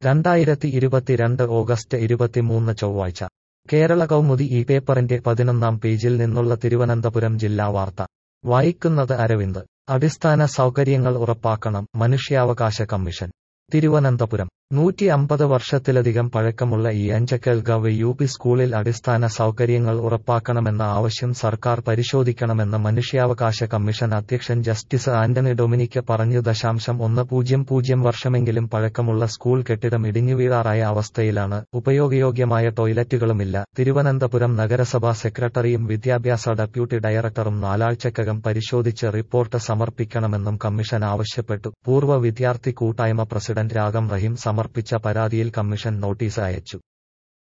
രണ്ടായിരത്തി ഇരുപത്തിരണ്ട് ഓഗസ്റ്റ് ഇരുപത്തിമൂന്ന് ചൊവ്വാഴ്ച കേരള കൗമുദി ഈ പേപ്പറിന്റെ പതിനൊന്നാം പേജിൽ നിന്നുള്ള തിരുവനന്തപുരം ജില്ലാ വാർത്ത വായിക്കുന്നത് അരവിന്ദ് അടിസ്ഥാന സൗകര്യങ്ങൾ ഉറപ്പാക്കണം മനുഷ്യാവകാശ കമ്മീഷൻ തിരുവനന്തപുരം നൂറ്റി അമ്പത് വർഷത്തിലധികം പഴക്കമുള്ള ഈ അഞ്ചക്കൽ ഗവ് യു പി സ്കൂളിൽ അടിസ്ഥാന സൗകര്യങ്ങൾ ഉറപ്പാക്കണമെന്ന ആവശ്യം സർക്കാർ പരിശോധിക്കണമെന്ന് മനുഷ്യാവകാശ കമ്മീഷൻ അധ്യക്ഷൻ ജസ്റ്റിസ് ആന്റണി ഡൊമിനിക്ക് പറഞ്ഞു ദശാംശം ഒന്ന് പൂജ്യം പൂജ്യം വർഷമെങ്കിലും പഴക്കമുള്ള സ്കൂൾ കെട്ടിടം ഇടിഞ്ഞുവീഴാറായ അവസ്ഥയിലാണ് ഉപയോഗയോഗ്യമായ ടോയ്ലറ്റുകളുമില്ല തിരുവനന്തപുരം നഗരസഭാ സെക്രട്ടറിയും വിദ്യാഭ്യാസ ഡെപ്യൂട്ടി ഡയറക്ടറും നാലാഴ്ചക്കകം പരിശോധിച്ച് റിപ്പോർട്ട് സമർപ്പിക്കണമെന്നും കമ്മീഷൻ ആവശ്യപ്പെട്ടു പൂർവ്വ വിദ്യാർത്ഥി കൂട്ടായ്മ പ്രസിഡന്റ് രാഗം റഹീം സമർപ്പിച്ച പരാതിയിൽ കമ്മീഷൻ നോട്ടീസ് അയച്ചു